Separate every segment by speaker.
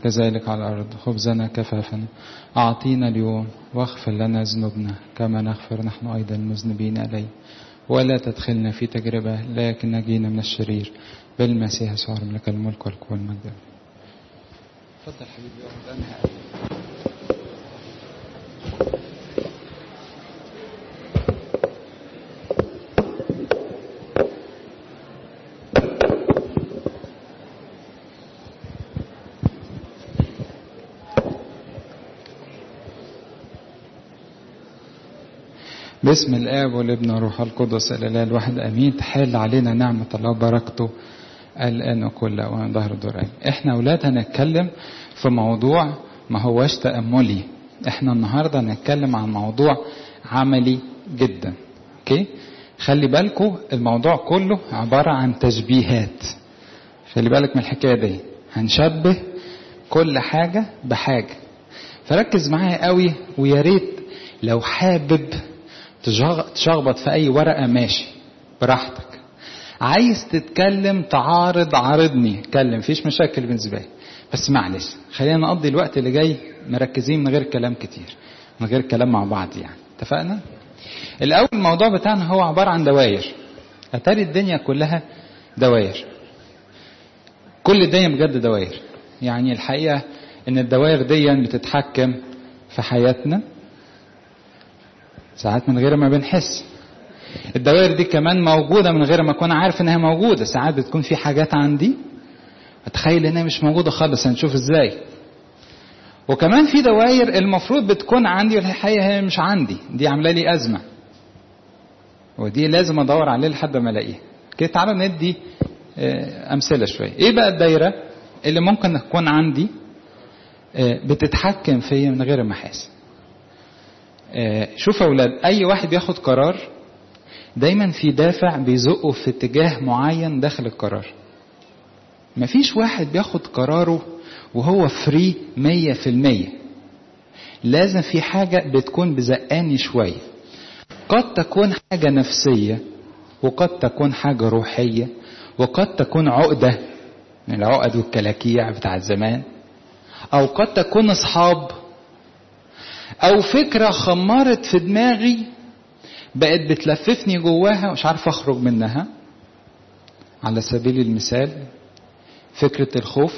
Speaker 1: كذلك على الأرض خبزنا كفافنا أعطينا اليوم واغفر لنا ذنوبنا كما نغفر نحن أيضا المذنبين إليه ولا تدخلنا في تجربة لكن نجينا من الشرير بالمسيح يسوع لك الملك والقوة والمجد اتفضل حبيبي اقعد انا باسم الاب والابن والروح القدس الاله الواحد امين تحل علينا نعمه الله وبركته الان وكل اوان ظهر الدورين احنا اولاد هنتكلم في موضوع ما هوش تاملي احنا النهارده هنتكلم عن موضوع عملي جدا اوكي خلي بالكم الموضوع كله عباره عن تشبيهات خلي بالك من الحكايه دي هنشبه كل حاجه بحاجه فركز معايا قوي ويا ريت لو حابب تشخبط في اي ورقه ماشي براحتك عايز تتكلم تعارض عارضني اتكلم مفيش مشاكل بالنسبه لي بس معلش خلينا نقضي الوقت اللي جاي مركزين من غير كلام كتير من غير كلام مع بعض يعني اتفقنا الاول الموضوع بتاعنا هو عباره عن دواير اتاري الدنيا كلها دواير كل الدنيا بجد دواير يعني الحقيقه ان الدواير دي بتتحكم في حياتنا ساعات من غير ما بنحس الدوائر دي كمان موجودة من غير ما أكون عارف إنها موجودة ساعات بتكون في حاجات عندي أتخيل إنها مش موجودة خالص هنشوف إزاي وكمان في دوائر المفروض بتكون عندي والحقيقة هي مش عندي دي عاملة لي أزمة ودي لازم أدور عليها لحد ما ألاقيها كده تعالوا ندي أمثلة شوية إيه بقى الدايرة اللي ممكن تكون عندي بتتحكم فيا من غير ما أحس شوف يا أولاد أي واحد بياخد قرار دايما في دافع بيزقه في اتجاه معين داخل القرار مفيش واحد بياخد قراره وهو فري مية في المية لازم في حاجة بتكون بزقاني شوية قد تكون حاجة نفسية وقد تكون حاجة روحية وقد تكون عقدة من العقد والكلاكيع بتاع زمان أو قد تكون أصحاب أو فكرة خمرت في دماغي بقت بتلففني جواها مش عارف اخرج منها على سبيل المثال فكرة الخوف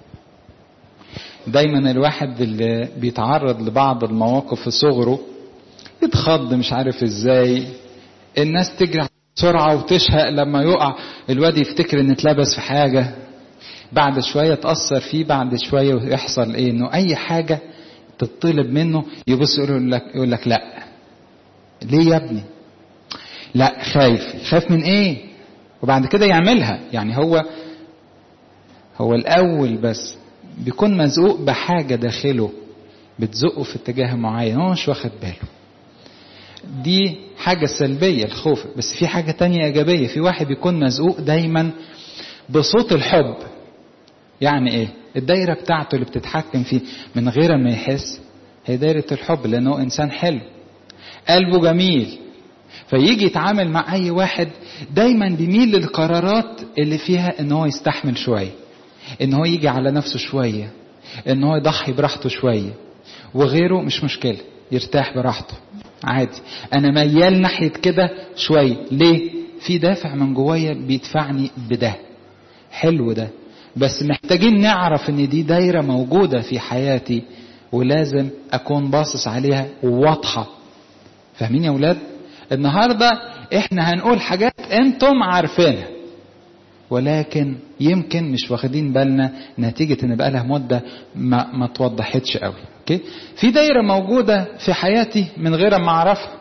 Speaker 1: دايما الواحد اللي بيتعرض لبعض المواقف في صغره يتخض مش عارف ازاي الناس تجري بسرعة وتشهق لما يقع الواد يفتكر ان اتلبس في حاجة بعد شوية تأثر فيه بعد شوية يحصل ايه انه اي حاجة تطلب منه يبص يقول لك يقول لك لا ليه يا ابني لا خايف خايف من ايه وبعد كده يعملها يعني هو هو الاول بس بيكون مزقوق بحاجه داخله بتزقه في اتجاه معين هو مش واخد باله دي حاجة سلبية الخوف بس في حاجة تانية إيجابية في واحد بيكون مزقوق دايما بصوت الحب يعني إيه الدايرة بتاعته اللي بتتحكم فيه من غير ما يحس هي دايرة الحب لأنه إنسان حلو قلبه جميل فيجي يتعامل مع اي واحد دايما بيميل للقرارات اللي فيها ان هو يستحمل شويه ان هو يجي على نفسه شويه ان هو يضحي براحته شويه وغيره مش مشكله يرتاح براحته عادي انا ميال ناحيه كده شويه ليه في دافع من جوايا بيدفعني بده حلو ده بس محتاجين نعرف ان دي دايره موجوده في حياتي ولازم اكون باصص عليها واضحه فاهمين يا ولاد النهارده احنا هنقول حاجات انتم عارفينها ولكن يمكن مش واخدين بالنا نتيجة ان بقى لها مدة ما, ما توضحتش قوي اوكي في دايرة موجودة في حياتي من غير ما اعرفها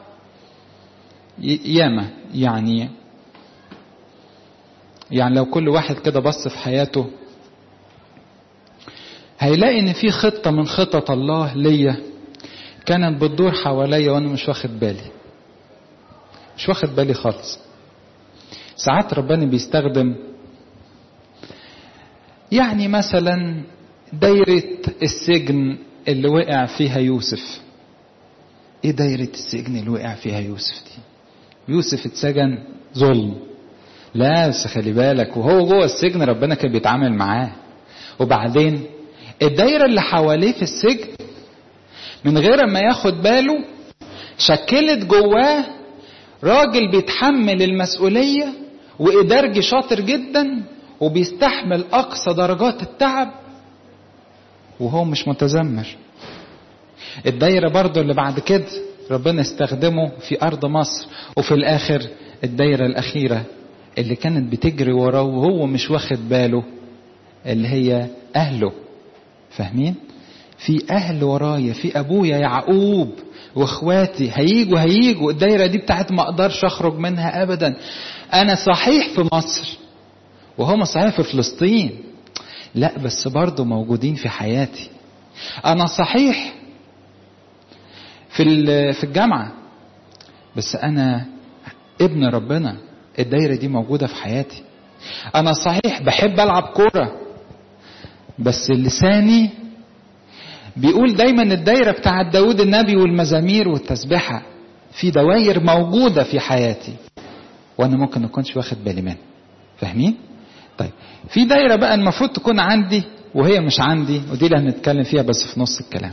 Speaker 1: ياما يعني يعني لو كل واحد كده بص في حياته هيلاقي ان في خطة من خطط الله ليا كانت بتدور حواليا وانا مش واخد بالي مش واخد بالي خالص ساعات ربنا بيستخدم يعني مثلا دايرة السجن اللي وقع فيها يوسف ايه دايرة السجن اللي وقع فيها يوسف دي يوسف اتسجن ظلم لا بس خلي بالك وهو جوه السجن ربنا كان بيتعامل معاه وبعدين الدايرة اللي حواليه في السجن من غير ما ياخد باله شكلت جواه راجل بيتحمل المسؤولية وإدارجي شاطر جدا وبيستحمل أقصى درجات التعب وهو مش متذمر الدايرة برضو اللي بعد كده ربنا استخدمه في أرض مصر وفي الآخر الدايرة الأخيرة اللي كانت بتجري وراه وهو مش واخد باله اللي هي أهله فاهمين؟ في أهل ورايا في أبويا يعقوب واخواتي هيجوا هيجوا الدايرة دي بتاعت ما أقدرش أخرج منها أبدا أنا صحيح في مصر وهم صحيح في فلسطين لا بس برضه موجودين في حياتي أنا صحيح في في الجامعة بس أنا ابن ربنا الدايرة دي موجودة في حياتي أنا صحيح بحب ألعب كورة بس لساني بيقول دايما الدايرة بتاعت داود النبي والمزامير والتسبحة في دواير موجودة في حياتي وأنا ممكن أكونش واخد بالي منها فاهمين؟ طيب في دايرة بقى المفروض تكون عندي وهي مش عندي ودي اللي هنتكلم فيها بس في نص الكلام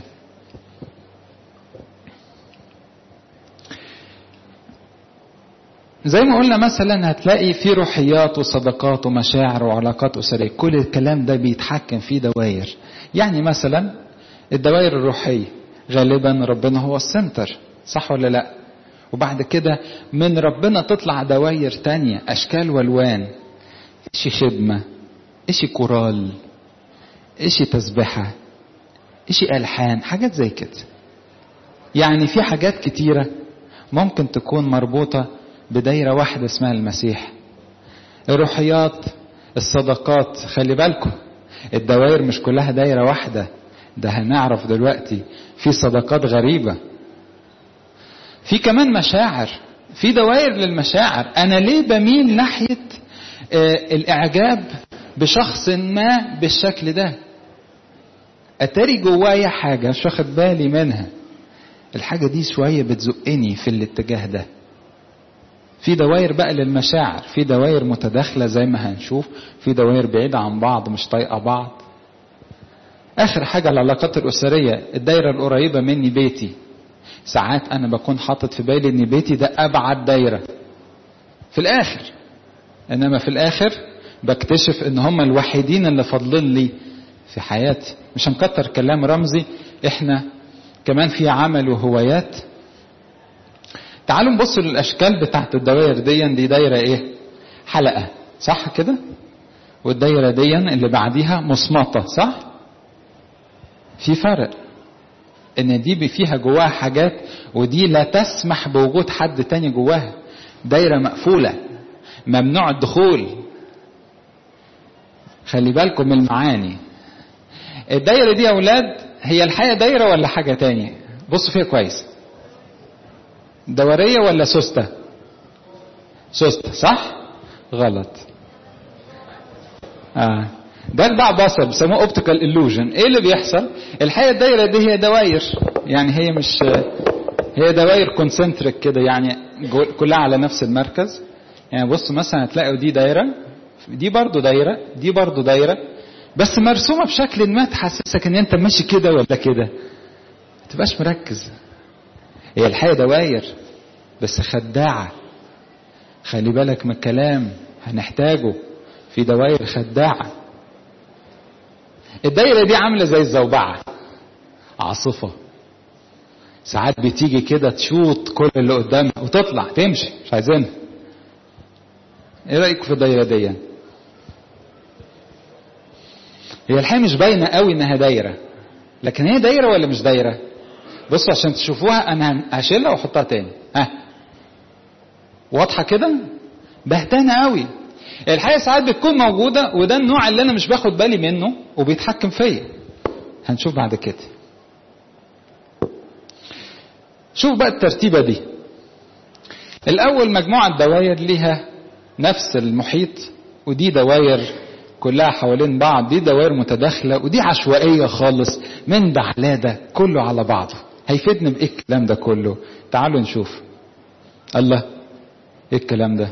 Speaker 1: زي ما قلنا مثلا هتلاقي في روحيات وصداقات ومشاعر وعلاقات أسرية كل الكلام ده بيتحكم فيه دواير يعني مثلا الدوائر الروحية غالبا ربنا هو السنتر صح ولا لا وبعد كده من ربنا تطلع دواير تانية أشكال والوان إشي خدمة إشي كورال إشي تسبحة إشي ألحان حاجات زي كده يعني في حاجات كتيرة ممكن تكون مربوطة بدايرة واحدة اسمها المسيح الروحيات الصداقات خلي بالكم الدوائر مش كلها دايرة واحدة ده هنعرف دلوقتي في صداقات غريبة في كمان مشاعر في دوائر للمشاعر أنا ليه بميل ناحية آه الإعجاب بشخص ما بالشكل ده أتاري جوايا حاجة مش واخد بالي منها الحاجة دي شوية بتزقني في الاتجاه ده في دوائر بقى للمشاعر في دوائر متداخلة زي ما هنشوف في دوائر بعيدة عن بعض مش طايقة بعض آخر حاجة العلاقات الأسرية الدايرة القريبة مني بيتي ساعات أنا بكون حاطط في بالي إن بيتي ده أبعد دايرة في الآخر إنما في الآخر بكتشف إن هم الوحيدين اللي فاضلين لي في حياتي مش هنكتر كلام رمزي إحنا كمان في عمل وهوايات تعالوا نبص للاشكال بتاعت الدوائر دي دي دايره ايه حلقه صح كده والدايره دي اللي بعديها مصمطه صح في فرق ان دي فيها جواها حاجات ودي لا تسمح بوجود حد تاني جواها دايره مقفوله ممنوع الدخول خلي بالكم من المعاني الدايره دي يا اولاد هي الحقيقه دايره ولا حاجه تانية بصوا فيها كويس دورية ولا سوستة سوستة صح غلط آه. ده بقى بصر بيسموه اوبتيكال illusion ايه اللي بيحصل الحقيقه الدايره دي هي دواير يعني هي مش هي دواير كونسنتريك كده يعني كلها على نفس المركز يعني بص مثلا هتلاقوا دي دايره دي برضو دايره دي برضو دايره بس مرسومه بشكل ما تحسسك ان انت ماشي كده ولا كده ما تبقاش مركز هي الحقيقة دواير بس خداعة خلي بالك من الكلام هنحتاجه في دواير خداعة الدايرة دي عاملة زي الزوبعة عاصفة ساعات بتيجي كده تشوط كل اللي قدامها وتطلع تمشي مش عايزينها ايه رأيك في الدايرة دي هي الحقيقة مش باينة قوي انها دايرة لكن هي دايرة ولا مش دايرة بصوا عشان تشوفوها انا هشيلها واحطها تاني ها واضحه كده بهتانه قوي الحقيقه ساعات بتكون موجوده وده النوع اللي انا مش باخد بالي منه وبيتحكم فيا هنشوف بعد كده شوف بقى الترتيبه دي الاول مجموعه دواير ليها نفس المحيط ودي دواير كلها حوالين بعض دي دوائر متداخله ودي عشوائيه خالص من ده على ده كله على بعضه هيفيدنا بايه الكلام ده كله تعالوا نشوف الله ايه الكلام ده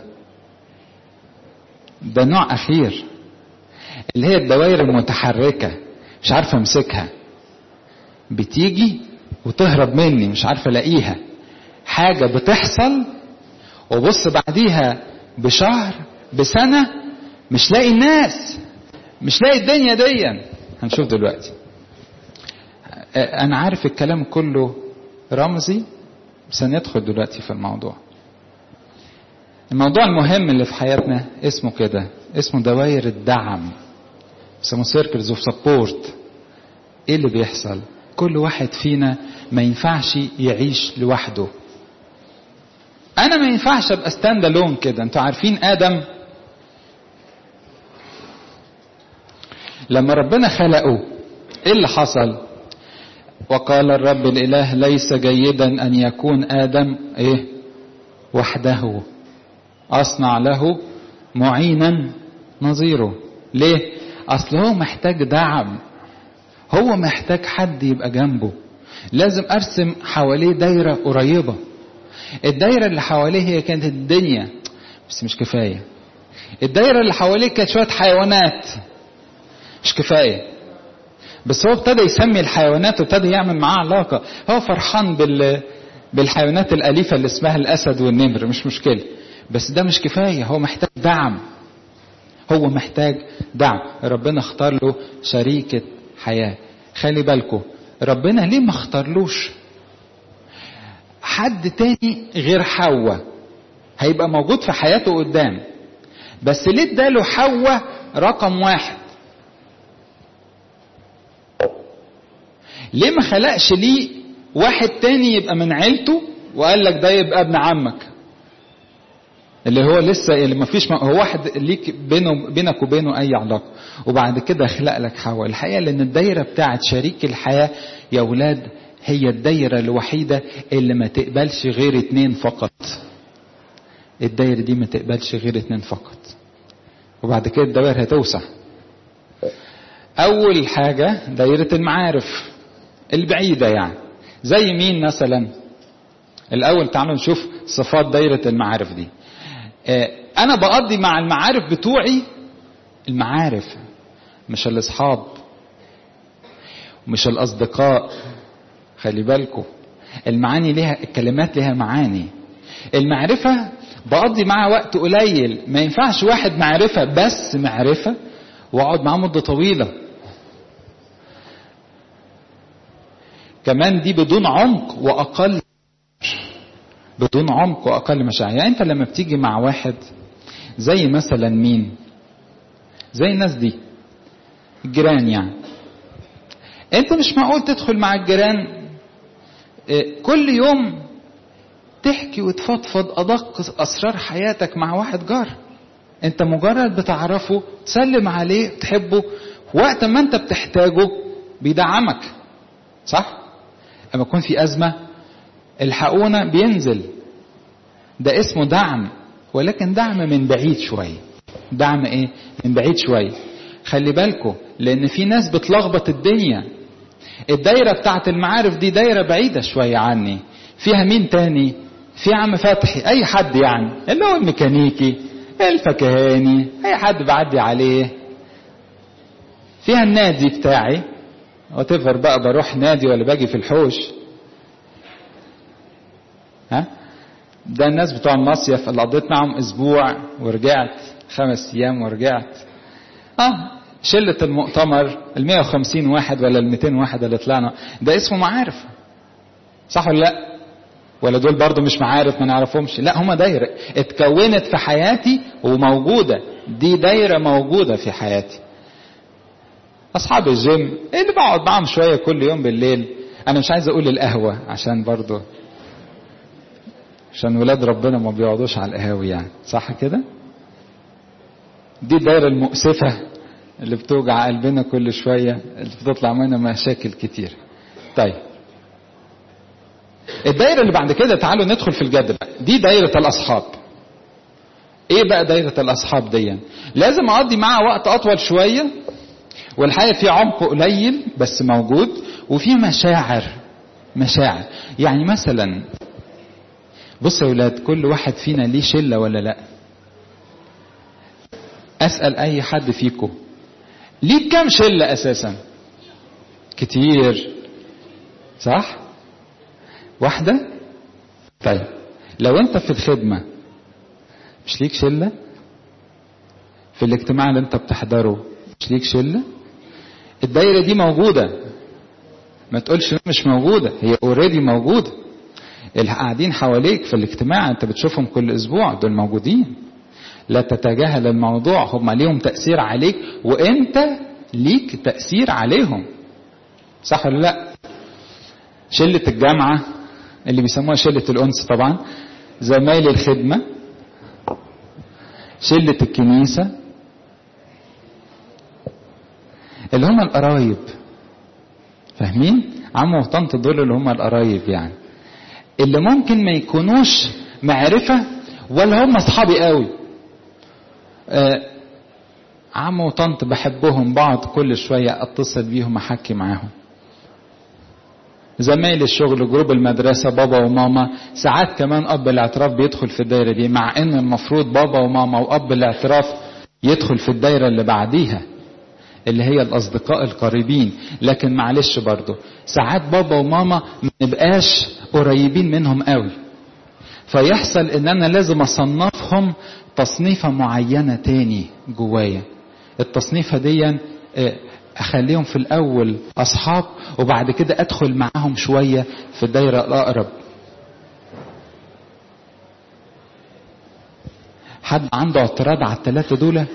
Speaker 1: ده نوع اخير اللي هي الدوائر المتحركه مش عارفة امسكها بتيجي وتهرب مني مش عارفة الاقيها حاجة بتحصل وبص بعديها بشهر بسنة مش لاقي الناس مش لاقي الدنيا ديا هنشوف دلوقتي انا عارف الكلام كله رمزي بس هندخل دلوقتي في الموضوع الموضوع المهم اللي في حياتنا اسمه كده اسمه دوائر الدعم اسمه سيركلز اوف سبورت ايه اللي بيحصل كل واحد فينا ما ينفعش يعيش لوحده انا ما ينفعش ابقى ستاند الون كده انتوا عارفين ادم لما ربنا خلقه ايه اللي حصل وقال الرب الاله ليس جيدا ان يكون ادم ايه وحده اصنع له معينا نظيره ليه اصل هو محتاج دعم هو محتاج حد يبقى جنبه لازم ارسم حواليه دايره قريبه الدايره اللي حواليه هي كانت الدنيا بس مش كفايه الدايره اللي حواليه كانت شويه حيوانات مش كفايه بس هو ابتدى يسمي الحيوانات وابتدى يعمل معاها علاقه هو فرحان بال بالحيوانات الاليفه اللي اسمها الاسد والنمر مش مشكله بس ده مش كفايه هو محتاج دعم هو محتاج دعم ربنا اختار له شريكه حياه خلي بالكم ربنا ليه ما اختارلوش حد تاني غير حواء هيبقى موجود في حياته قدام بس ليه اداله حواء رقم واحد ليه ما خلقش ليه واحد تاني يبقى من عيلته وقال لك ده يبقى ابن عمك اللي هو لسه اللي ما فيش هو واحد ليك بينه بينك وبينه اي علاقه وبعد كده خلق لك حواء الحقيقه لان الدايره بتاعت شريك الحياه يا اولاد هي الدايره الوحيده اللي ما تقبلش غير اتنين فقط الدايره دي ما تقبلش غير اتنين فقط وبعد كده الدوائر هتوسع اول حاجه دايره المعارف البعيده يعني زي مين مثلا الاول تعالوا نشوف صفات دايره المعارف دي انا بقضي مع المعارف بتوعي المعارف مش الاصحاب مش الاصدقاء خلي بالكم المعاني ليها الكلمات ليها معاني المعرفة بقضي معاه وقت قليل ما ينفعش واحد معرفة بس معرفة واقعد معاه مدة طويلة كمان دي بدون عمق واقل بدون عمق واقل مشاعر يعني انت لما بتيجي مع واحد زي مثلا مين زي الناس دي الجيران يعني انت مش معقول تدخل مع الجيران كل يوم تحكي وتفضفض ادق اسرار حياتك مع واحد جار انت مجرد بتعرفه تسلم عليه تحبه وقت ما انت بتحتاجه بيدعمك صح اما يكون في ازمه الحقونا بينزل ده اسمه دعم ولكن دعم من بعيد شويه دعم ايه من بعيد شويه خلي بالكم لان في ناس بتلخبط الدنيا الدايره بتاعت المعارف دي دايره بعيده شويه عني فيها مين تاني في عم فتحي اي حد يعني اللي هو الميكانيكي الفكهاني اي حد بعدي عليه فيها النادي بتاعي وتفر بقى بروح نادي ولا باجي في الحوش ها ده الناس بتوع المصيف اللي قضيت معهم اسبوع ورجعت خمس ايام ورجعت اه شلة المؤتمر ال 150 واحد ولا ال 200 واحد اللي طلعنا ده اسمه معارف صح ولا لا ولا دول برضو مش معارف ما نعرفهمش لا هما دايرة اتكونت في حياتي وموجودة دي دايرة موجودة في حياتي أصحاب الجيم اللي بقعد معاهم شوية كل يوم بالليل أنا مش عايز أقول القهوة عشان برضو عشان ولاد ربنا ما بيقعدوش على القهاوي يعني صح كده دي الدايرة المؤسفة اللي بتوجع قلبنا كل شوية اللي بتطلع منها مشاكل كتير طيب الدايرة اللي بعد كده تعالوا ندخل في الجد بقى دي دايرة الأصحاب ايه بقى دايرة الأصحاب دي لازم أقضي معاها وقت أطول شوية والحقيقة في عمق قليل بس موجود وفي مشاعر مشاعر يعني مثلا بص يا ولاد كل واحد فينا ليه شلة ولا لا أسأل أي حد فيكم ليه كام شلة أساسا كتير صح واحدة طيب لو انت في الخدمة مش ليك شلة في الاجتماع اللي انت بتحضره مش ليك شلة الدايرة دي موجودة ما تقولش مش موجودة هي اوريدي موجودة اللي قاعدين حواليك في الاجتماع انت بتشوفهم كل اسبوع دول موجودين لا تتجاهل الموضوع هم ليهم تأثير عليك وانت ليك تأثير عليهم صح ولا لا شلة الجامعة اللي بيسموها شلة الأنس طبعا زمايل الخدمة شلة الكنيسة اللي هم القرايب فاهمين عم وطنط دول اللي هم القرايب يعني اللي ممكن ما يكونوش معرفة ولا هم اصحابي قوي آه عم وطنط بحبهم بعض كل شوية اتصل بيهم احكي معاهم زمايل الشغل جروب المدرسة بابا وماما ساعات كمان أب الاعتراف بيدخل في الدايرة دي مع إن المفروض بابا وماما وأب الاعتراف يدخل في الدايرة اللي بعديها اللي هي الأصدقاء القريبين لكن معلش برضو ساعات بابا وماما ما نبقاش قريبين منهم قوي فيحصل ان انا لازم اصنفهم تصنيفة معينة تاني جوايا التصنيفة دي اخليهم في الاول اصحاب وبعد كده ادخل معاهم شوية في الدايرة الاقرب حد عنده اعتراض على الثلاثة دول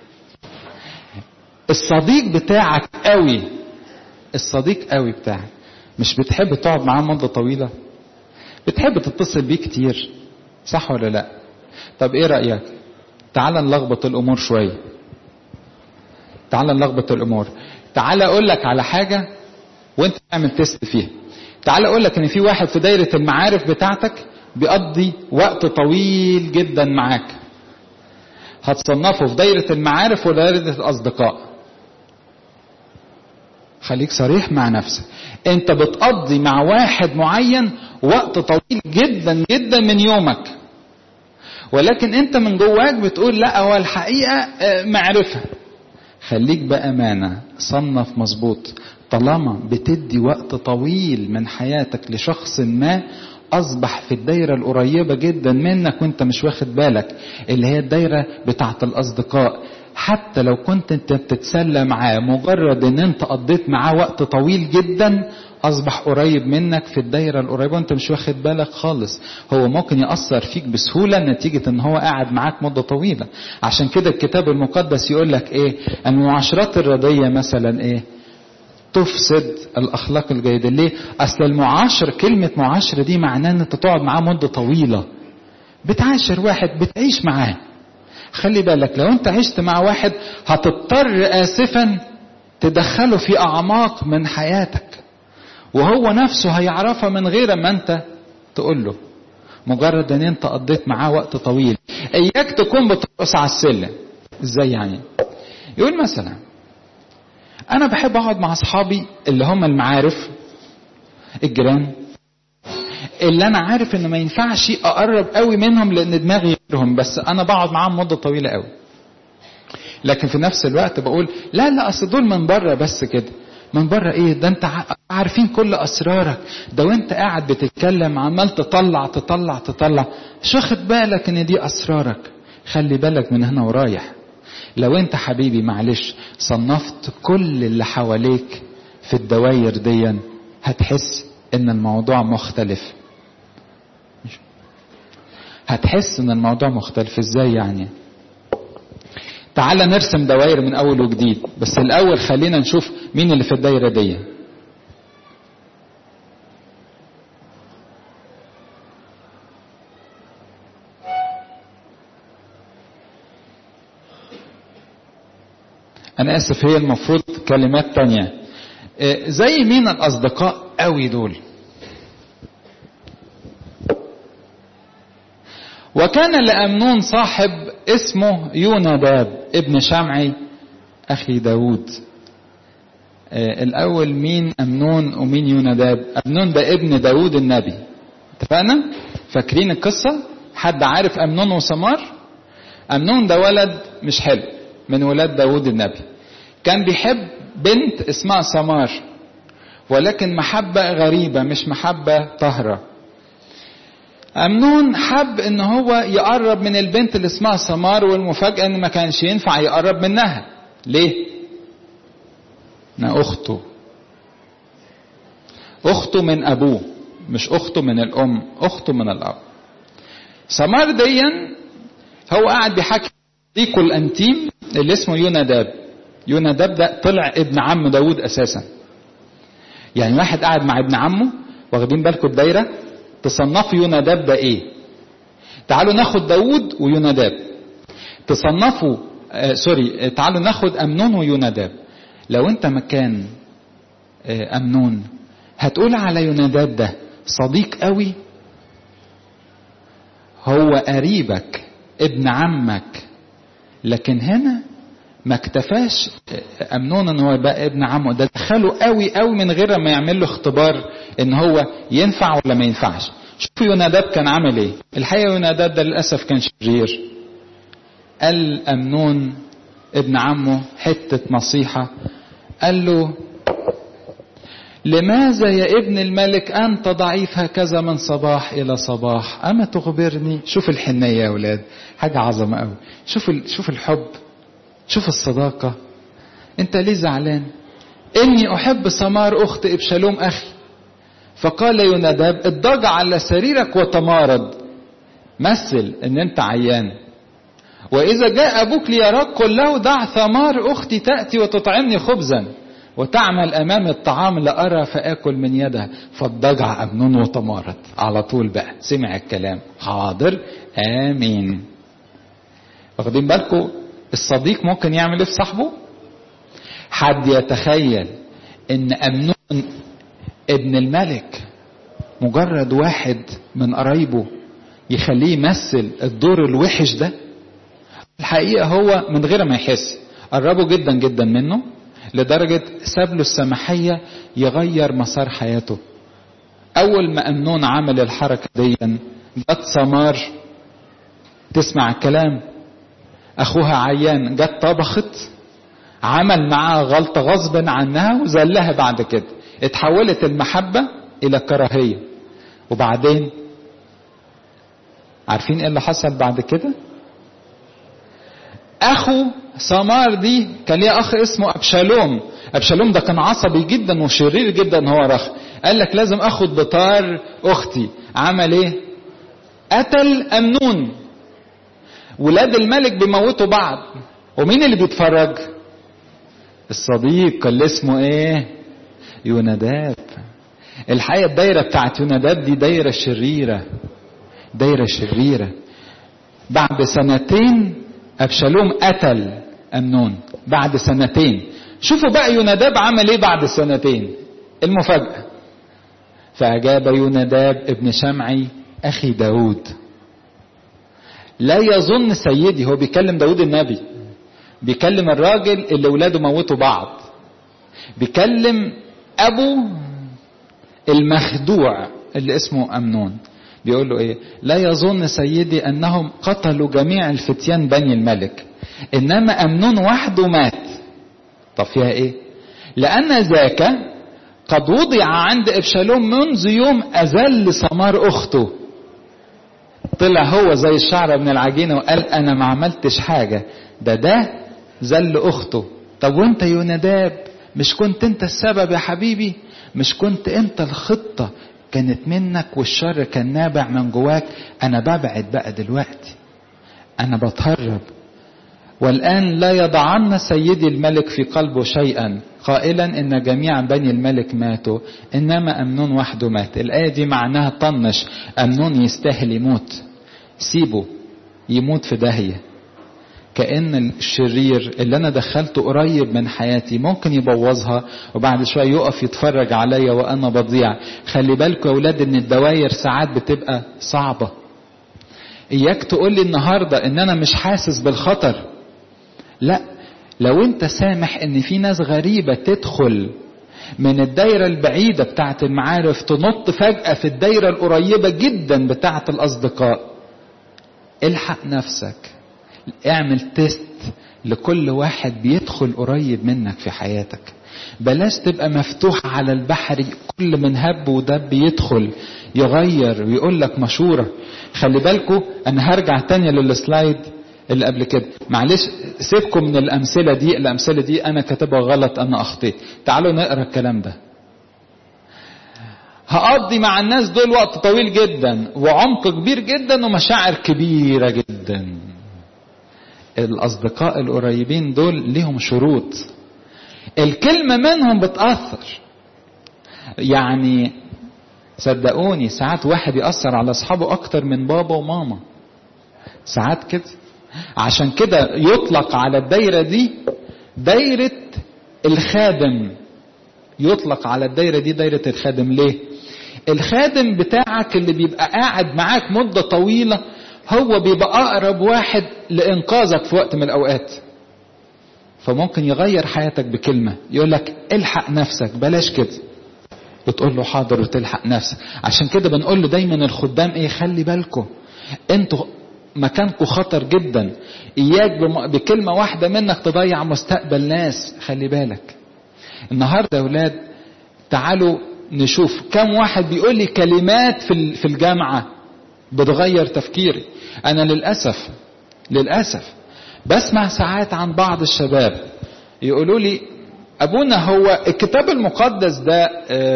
Speaker 1: الصديق بتاعك قوي الصديق قوي بتاعك مش بتحب تقعد معاه مدة طويلة بتحب تتصل بيه كتير صح ولا لا طب ايه رأيك تعال نلخبط الامور شوية تعال نلخبط الامور تعال اقول لك على حاجة وانت تعمل تيست فيها تعال اقول لك ان في واحد في دايرة المعارف بتاعتك بيقضي وقت طويل جدا معاك هتصنفه في دايرة المعارف ولا دايرة الأصدقاء خليك صريح مع نفسك انت بتقضي مع واحد معين وقت طويل جدا جدا من يومك ولكن انت من جواك بتقول لا هو الحقيقة معرفة خليك بأمانة صنف مظبوط طالما بتدي وقت طويل من حياتك لشخص ما أصبح في الدايرة القريبة جدا منك وانت مش واخد بالك اللي هي الدايرة بتاعة الأصدقاء حتى لو كنت انت بتتسلى معاه مجرد ان انت قضيت معاه وقت طويل جدا اصبح قريب منك في الدايرة القريبة وانت مش واخد بالك خالص هو ممكن يأثر فيك بسهولة نتيجة ان هو قاعد معاك مدة طويلة عشان كده الكتاب المقدس يقول لك ايه المعاشرات الردية مثلا ايه تفسد الاخلاق الجيدة ليه اصل المعاشر كلمة معاشرة دي معناه ان انت تقعد معاه مدة طويلة بتعاشر واحد بتعيش معاه خلي بالك لو انت عشت مع واحد هتضطر اسفا تدخله في اعماق من حياتك وهو نفسه هيعرفها من غير ما انت تقول له مجرد ان انت قضيت معاه وقت طويل اياك تكون بترقص على السلم ازاي يعني يقول مثلا انا بحب اقعد مع اصحابي اللي هم المعارف الجيران اللي انا عارف ان ما ينفعش اقرب قوي منهم لان دماغي غيرهم بس انا بقعد معاهم مده طويله قوي لكن في نفس الوقت بقول لا لا اصل دول من بره بس كده من بره ايه ده انت عارفين كل اسرارك ده وانت قاعد بتتكلم عمال تطلع تطلع تطلع مش واخد بالك ان دي اسرارك خلي بالك من هنا ورايح لو انت حبيبي معلش صنفت كل اللي حواليك في الدواير دي هتحس ان الموضوع مختلف هتحس ان الموضوع مختلف ازاي يعني تعال نرسم دوائر من اول وجديد بس الاول خلينا نشوف مين اللي في الدايره دي انا اسف هي المفروض كلمات تانية زي مين الاصدقاء قوي دول وكان لأمنون صاحب اسمه يوناداب ابن شمعي أخي داود آه الأول مين أمنون ومين يوناداب أمنون ده ابن داود النبي اتفقنا فاكرين القصة حد عارف أمنون وسمار أمنون ده ولد مش حلو من ولاد داود النبي كان بيحب بنت اسمها سمار ولكن محبة غريبة مش محبة طهرة أمنون حب إن هو يقرب من البنت اللي اسمها سمار والمفاجأة إن ما كانش ينفع يقرب منها ليه؟ إنها أخته أخته من أبوه مش أخته من الأم أخته من الأب سمار ديا هو قاعد بيحكي صديقه الأنتيم اللي اسمه يوناداب يوناداب ده طلع ابن عم داود أساسا يعني واحد قاعد مع ابن عمه واخدين بالكم الدايرة تصنفوا يوناداب ده ايه تعالوا ناخد داود ويوناداب تصنفوا آه سوري تعالوا ناخد أمنون ويوناداب لو انت مكان آه أمنون هتقول على يوناداب ده صديق قوي هو قريبك ابن عمك لكن هنا ما اكتفاش امنون ان هو يبقى ابن عمه ده دخله قوي قوي من غير ما يعمل له اختبار ان هو ينفع ولا ما ينفعش شوفوا يوناداب كان عامل ايه الحقيقه يوناداب ده للاسف كان شرير قال امنون ابن عمه حته نصيحه قال له لماذا يا ابن الملك أنت ضعيف هكذا من صباح إلى صباح أما تخبرني شوف الحنية يا أولاد حاجة عظمة أوي شوف شوف الحب شوف الصداقة أنت ليه زعلان إني أحب سمار أخت إبشالوم أخي فقال يوناداب اضطجع على سريرك وتمارض مثل إن أنت عيان وإذا جاء أبوك ليراك قل له دع ثمار أختي تأتي وتطعمني خبزا وتعمل أمام الطعام لأرى فآكل من يدها فاضطجع أمنون وتمارض على طول بقى سمع الكلام حاضر آمين واخدين بالكم الصديق ممكن يعمل ايه في صاحبه حد يتخيل ان امنون ابن الملك مجرد واحد من قرايبه يخليه يمثل الدور الوحش ده الحقيقه هو من غير ما يحس قربه جدا جدا منه لدرجة ساب له السماحية يغير مسار حياته أول ما أمنون عمل الحركة دي جت سمار تسمع الكلام أخوها عيان جت طبخت عمل معاها غلطة غصبا عنها وزلها بعد كده اتحولت المحبة إلى كراهية وبعدين عارفين ايه اللي حصل بعد كده اخو سمار دي كان ليه اخ اسمه ابشالوم ابشالوم ده كان عصبي جدا وشرير جدا هو رخ قال لك لازم اخد بطار اختي عمل ايه قتل امنون ولاد الملك بيموتوا بعض ومين اللي بيتفرج الصديق اللي اسمه ايه يوناداب الحقيقه الدايره بتاعت يوناداب دي دايره شريره دايره شريره بعد سنتين أبشالوم قتل أمنون بعد سنتين شوفوا بقى يوناداب عمل ايه بعد سنتين المفاجأة فأجاب يوناداب ابن شمعي أخي داود لا يظن سيدي هو بيكلم داود النبي بيكلم الراجل اللي ولاده موتوا بعض بيكلم أبو المخدوع اللي اسمه أمنون بيقول له ايه لا يظن سيدي انهم قتلوا جميع الفتيان بني الملك انما امنون وحده مات طب فيها ايه لان ذاك قد وضع عند ابشالوم منذ يوم اذل سمار اخته طلع هو زي الشعره من العجينه وقال انا ما عملتش حاجه ده ده ذل اخته طب وانت يوناداب مش كنت انت السبب يا حبيبي مش كنت انت الخطه كانت منك والشر كان نابع من جواك انا ببعد بقى دلوقتي انا بتهرب والان لا يضعن سيدي الملك في قلبه شيئا قائلا ان جميع بني الملك ماتوا انما امنون وحده مات الايه دي معناها طنش امنون يستاهل يموت سيبه يموت في داهيه كأن الشرير اللي أنا دخلته قريب من حياتي ممكن يبوظها وبعد شوية يقف يتفرج عليا وأنا بضيع خلي بالكم يا أولاد إن الدواير ساعات بتبقى صعبة إياك تقول لي النهاردة إن أنا مش حاسس بالخطر لا لو أنت سامح إن في ناس غريبة تدخل من الدايرة البعيدة بتاعت المعارف تنط فجأة في الدايرة القريبة جدا بتاعت الأصدقاء الحق نفسك اعمل تيست لكل واحد بيدخل قريب منك في حياتك بلاش تبقى مفتوح على البحر كل من هب ودب يدخل يغير ويقول لك مشورة خلي بالكم انا هرجع تاني للسلايد اللي قبل كده معلش سيبكم من الامثله دي الامثله دي انا كاتبها غلط انا اخطيت تعالوا نقرا الكلام ده هقضي مع الناس دول وقت طويل جدا وعمق كبير جدا ومشاعر كبيره جدا الاصدقاء القريبين دول ليهم شروط الكلمه منهم بتاثر يعني صدقوني ساعات واحد ياثر على اصحابه اكتر من بابا وماما ساعات كده عشان كده يطلق على الدايرة دي دايرة الخادم يطلق على الدايرة دي دايرة الخادم ليه الخادم بتاعك اللي بيبقى قاعد معاك مدة طويلة هو بيبقى أقرب واحد لإنقاذك في وقت من الأوقات فممكن يغير حياتك بكلمة يقول لك الحق نفسك بلاش كده وتقول له حاضر وتلحق نفسك عشان كده بنقول له دايما الخدام ايه خلي بالكم انتوا مكانكم خطر جدا اياك بكلمه واحده منك تضيع مستقبل ناس خلي بالك النهارده يا اولاد تعالوا نشوف كم واحد بيقول لي كلمات في في الجامعه بتغير تفكيري انا للاسف للاسف بسمع ساعات عن بعض الشباب يقولوا لي ابونا هو الكتاب المقدس ده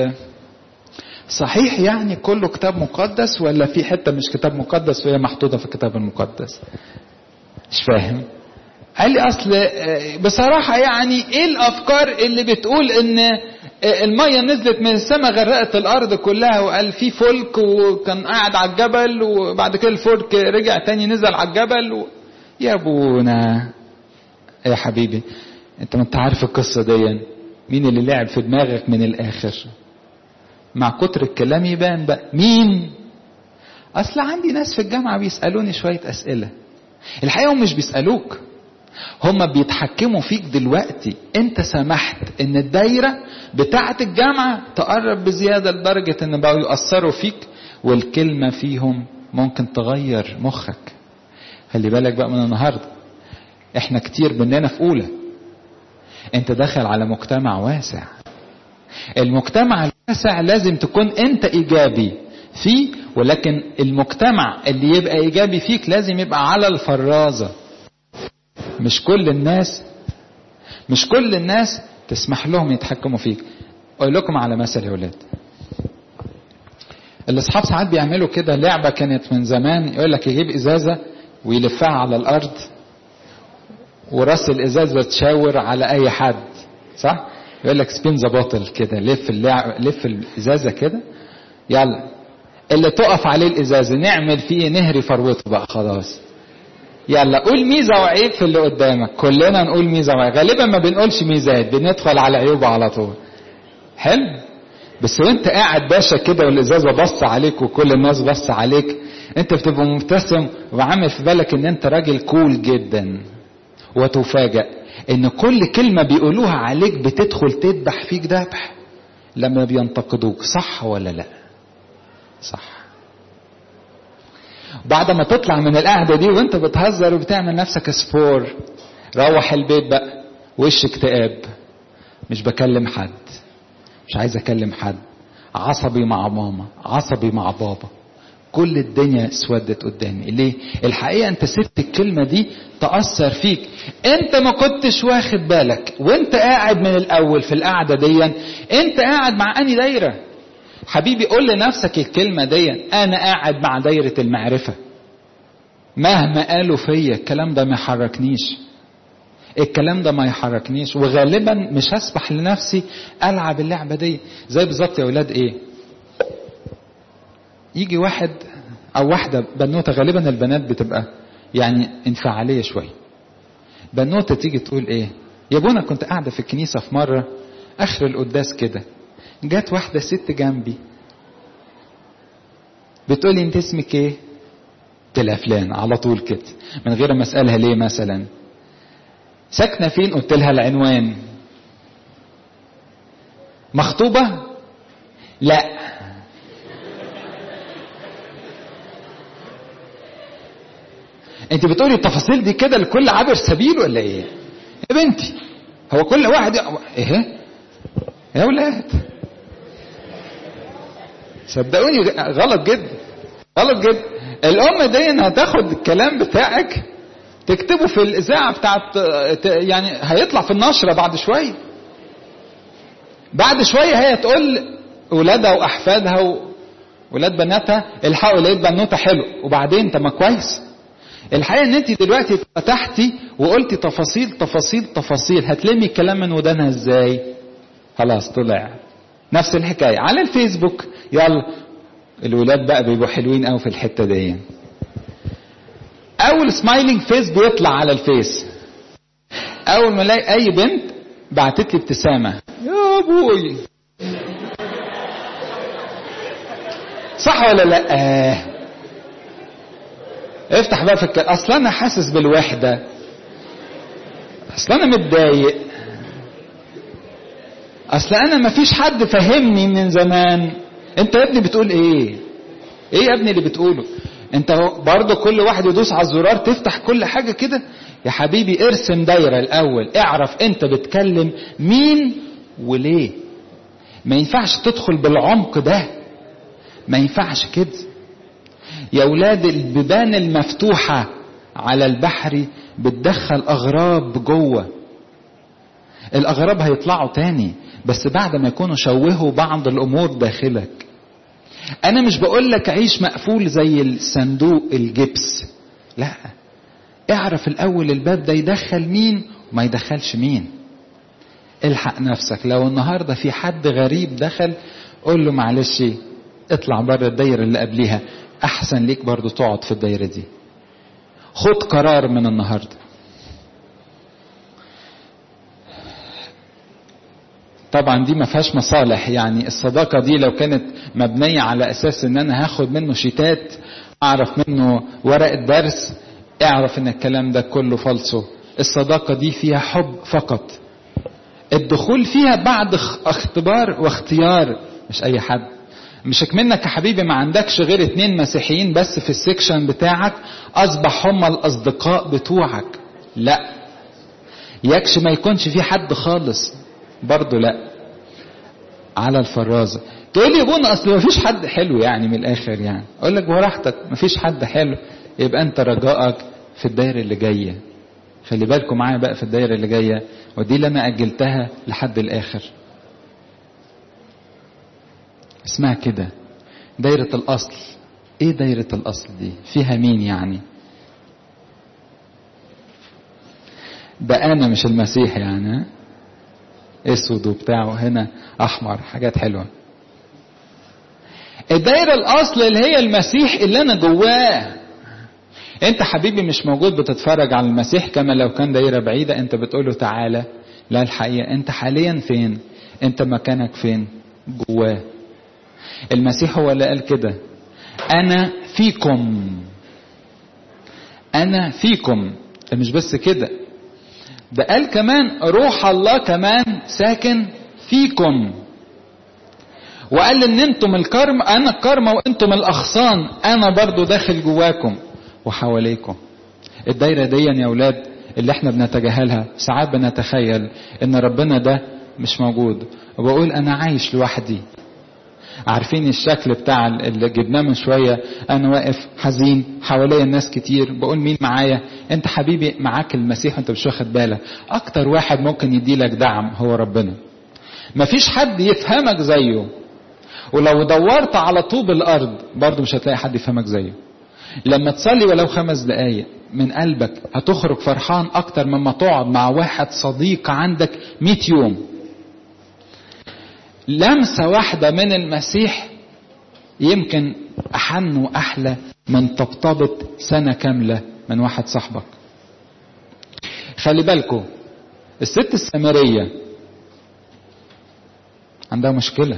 Speaker 1: صحيح يعني كله كتاب مقدس ولا في حته مش كتاب مقدس وهي محطوطه في الكتاب المقدس مش فاهم قال لي اصل بصراحه يعني ايه الافكار اللي بتقول ان الميه نزلت من السماء غرقت الارض كلها وقال في فلك وكان قاعد على الجبل وبعد كده الفلك رجع تاني نزل على الجبل و... يا ابونا يا حبيبي انت ما انت عارف القصه دي مين اللي لعب في دماغك من الاخر مع كتر الكلام يبان بقى مين اصل عندي ناس في الجامعه بيسالوني شويه اسئله الحقيقه هم مش بيسالوك هم بيتحكموا فيك دلوقتي انت سمحت ان الدايره بتاعه الجامعه تقرب بزياده لدرجه ان بقوا ياثروا فيك والكلمه فيهم ممكن تغير مخك خلي بالك بقى من النهارده احنا كتير مننا في اولى انت داخل على مجتمع واسع المجتمع الواسع لازم تكون انت ايجابي فيه ولكن المجتمع اللي يبقى ايجابي فيك لازم يبقى على الفرازه مش كل الناس مش كل الناس تسمح لهم يتحكموا فيك اقول لكم على مثل يا ولاد الاصحاب ساعات بيعملوا كده لعبه كانت من زمان يقول لك يجيب ازازه ويلفها على الارض وراس الازازه تشاور على اي حد صح يقول لك سبين ذا بوتل كده لف اللعب لف الازازه كده يلا اللي تقف عليه الازازه نعمل فيه نهري فروته بقى خلاص يلا قول ميزه وعيب في اللي قدامك كلنا نقول ميزه وعيب غالبا ما بنقولش ميزات بندخل على عيوبه على طول حلو بس وانت قاعد باشا كده والازازه بص عليك وكل الناس بص عليك انت بتبقى مبتسم وعامل في بالك ان انت راجل كول جدا وتفاجأ ان كل كلمة بيقولوها عليك بتدخل تذبح فيك ذبح لما بينتقدوك صح ولا لا صح بعد ما تطلع من القعدة دي وانت بتهزر وبتعمل نفسك سبور روح البيت بقى وش اكتئاب مش بكلم حد مش عايز اكلم حد عصبي مع ماما عصبي مع بابا كل الدنيا اسودت قدامي ليه الحقيقه انت سبت الكلمه دي تاثر فيك انت ما كنتش واخد بالك وانت قاعد من الاول في القعده دي انت قاعد مع اني دايره حبيبي قول لنفسك الكلمه دي انا قاعد مع دايره المعرفه مهما قالوا فيا الكلام ده ما يحركنيش الكلام ده ما يحركنيش وغالبا مش هسمح لنفسي العب اللعبه دي زي بالظبط يا اولاد ايه يجي واحد او واحده بنوته غالبا البنات بتبقى يعني انفعاليه شويه بنوته تيجي تقول ايه يا ابونا كنت قاعده في الكنيسه في مره اخر القداس كده جت واحده ست جنبي بتقول لي انت اسمك ايه قلت لها فلان على طول كده من غير ما اسالها ليه مثلا ساكنه فين قلت لها العنوان مخطوبه لا انت بتقولي التفاصيل دي كده لكل عابر سبيل ولا ايه يا بنتي هو كل واحد ايه يا ولاد صدقوني غلط جدا غلط جدا الام دي هتاخد الكلام بتاعك تكتبه في الاذاعه بتاعت يعني هيطلع في النشره بعد شويه بعد شويه هي تقول ولادها واحفادها وولاد بناتها الحقوا لقيت بنوته حلو وبعدين طب ما كويس الحقيقه ان انت دلوقتي فتحتي وقلتي تفاصيل تفاصيل تفاصيل هتلمي الكلام من ودانها ازاي خلاص طلع نفس الحكايه على الفيسبوك يلا الولاد بقى بيبقوا حلوين قوي في الحته دي اول سمايلينج فيس بيطلع على الفيس اول ما الاقي اي بنت بعتت لي ابتسامه يا ابوي صح ولا لا آه. افتح بقى في الك... اصل انا حاسس بالوحده اصل انا متضايق اصل انا مفيش حد فهمني من زمان انت يا ابني بتقول ايه ايه يا ابني اللي بتقوله انت برضه كل واحد يدوس على الزرار تفتح كل حاجة كده يا حبيبي ارسم دايرة الاول اعرف انت بتكلم مين وليه ما ينفعش تدخل بالعمق ده ما ينفعش كده يا ولاد البيبان المفتوحة على البحر بتدخل اغراب جوه الاغراب هيطلعوا تاني بس بعد ما يكونوا شوهوا بعض الامور داخلك انا مش بقول لك عيش مقفول زي الصندوق الجبس لا اعرف الاول الباب ده يدخل مين وما يدخلش مين الحق نفسك لو النهارده في حد غريب دخل قول له معلش اطلع بره الدايره اللي قبليها احسن ليك برضو تقعد في الدايره دي خد قرار من النهارده طبعا دي ما فيهاش مصالح يعني الصداقه دي لو كانت مبنيه على اساس ان انا هاخد منه شيتات اعرف منه ورق درس اعرف ان الكلام ده كله فالصو الصداقه دي فيها حب فقط الدخول فيها بعد اختبار واختيار مش اي حد مش منك يا حبيبي ما عندكش غير اتنين مسيحيين بس في السكشن بتاعك اصبح هم الاصدقاء بتوعك لا يكش ما يكونش في حد خالص برضه لا على الفرازه تقول لي يا ابونا اصل ما فيش حد حلو يعني من الاخر يعني اقول لك براحتك ما فيش حد حلو يبقى انت رجائك في الدايره اللي جايه خلي بالكم معايا بقى في الدايره اللي جايه ودي اللي انا اجلتها لحد الاخر اسمها كده دايره الاصل ايه دايره الاصل دي فيها مين يعني ده انا مش المسيح يعني اسود وبتاع وهنا احمر حاجات حلوه الدايره الاصل اللي هي المسيح اللي انا جواه انت حبيبي مش موجود بتتفرج على المسيح كما لو كان دايره بعيده انت بتقول له تعالى لا الحقيقه انت حاليا فين انت مكانك فين جواه المسيح هو اللي قال كده انا فيكم انا فيكم مش بس كده ده قال كمان روح الله كمان ساكن فيكم وقال ان انتم الكرم انا الكرمة وانتم الاغصان انا برضو داخل جواكم وحواليكم الدايرة دي يا اولاد اللي احنا بنتجاهلها ساعات بنتخيل ان ربنا ده مش موجود وبقول انا عايش لوحدي عارفين الشكل بتاع اللي جبناه من شوية أنا واقف حزين حواليا الناس كتير بقول مين معايا أنت حبيبي معاك المسيح وأنت مش واخد بالك أكتر واحد ممكن يديلك دعم هو ربنا مفيش حد يفهمك زيه ولو دورت على طوب الأرض برضه مش هتلاقي حد يفهمك زيه لما تصلي ولو خمس دقايق من قلبك هتخرج فرحان أكتر مما تقعد مع واحد صديق عندك مئة يوم لمسة واحدة من المسيح يمكن أحن وأحلى من طبطبة سنة كاملة من واحد صاحبك خلي بالكم الست السامرية عندها مشكلة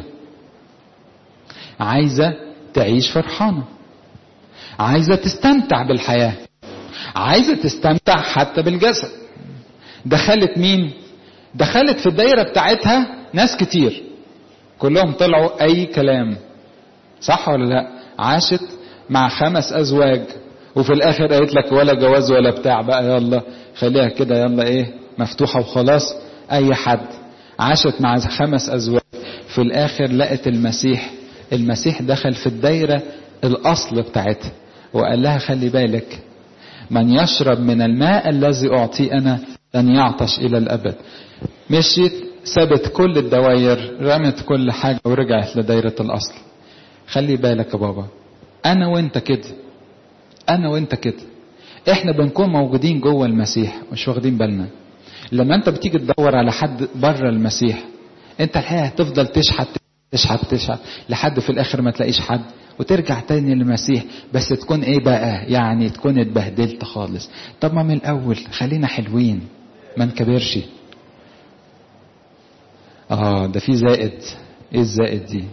Speaker 1: عايزة تعيش فرحانة عايزة تستمتع بالحياة عايزة تستمتع حتى بالجسد دخلت مين دخلت في الدايرة بتاعتها ناس كتير كلهم طلعوا اي كلام صح ولا لا عاشت مع خمس ازواج وفي الاخر قالت لك ولا جواز ولا بتاع بقى يلا خليها كده يلا ايه مفتوحه وخلاص اي حد عاشت مع خمس ازواج في الاخر لقت المسيح المسيح دخل في الدايرة الاصل بتاعتها وقال لها خلي بالك من يشرب من الماء الذي اعطيه انا لن يعطش الى الابد مشيت سابت كل الدواير رمت كل حاجة ورجعت لدايرة الاصل خلي بالك يا بابا انا وانت كده انا وانت كده احنا بنكون موجودين جوه المسيح مش واخدين بالنا لما انت بتيجي تدور على حد بره المسيح انت الحقيقه هتفضل تشحت تشحت تشحت لحد في الاخر ما تلاقيش حد وترجع تاني للمسيح بس تكون ايه بقى يعني تكون اتبهدلت خالص طب ما من الاول خلينا حلوين ما نكبرش اه ده في زائد ايه الزائد دي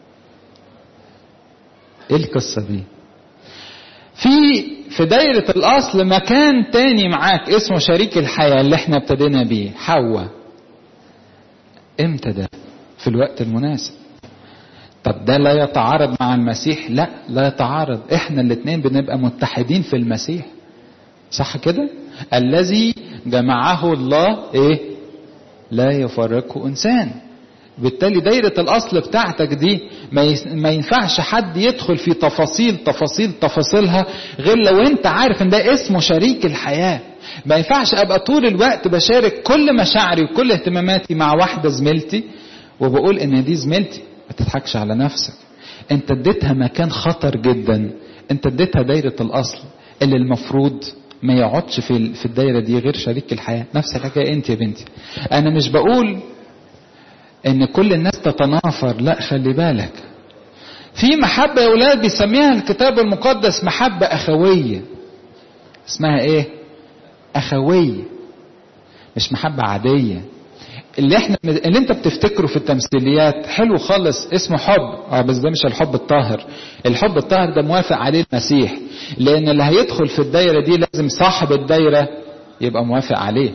Speaker 1: ايه القصه دي في في دايرة الأصل مكان تاني معاك اسمه شريك الحياة اللي احنا ابتدينا بيه حواء امتى ده في الوقت المناسب طب ده لا يتعارض مع المسيح لا لا يتعارض احنا الاتنين بنبقى متحدين في المسيح صح كده الذي جمعه الله ايه لا يفرقه انسان بالتالي دايرة الأصل بتاعتك دي ما ينفعش حد يدخل في تفاصيل تفاصيل تفاصيلها غير لو أنت عارف إن ده اسمه شريك الحياة ما ينفعش أبقى طول الوقت بشارك كل مشاعري وكل اهتماماتي مع واحدة زميلتي وبقول إن دي زميلتي ما تضحكش على نفسك أنت اديتها مكان خطر جدا أنت اديتها دايرة الأصل اللي المفروض ما يقعدش في في الدايره دي غير شريك الحياه نفس الحكايه انت يا بنتي انا مش بقول ان كل الناس تتنافر لا خلي بالك في محبة يا ولاد بيسميها الكتاب المقدس محبة أخوية اسمها ايه أخوية مش محبة عادية اللي احنا اللي انت بتفتكره في التمثيليات حلو خالص اسمه حب اه بس ده مش الحب الطاهر الحب الطاهر ده موافق عليه المسيح لان اللي هيدخل في الدايره دي لازم صاحب الدايره يبقى موافق عليه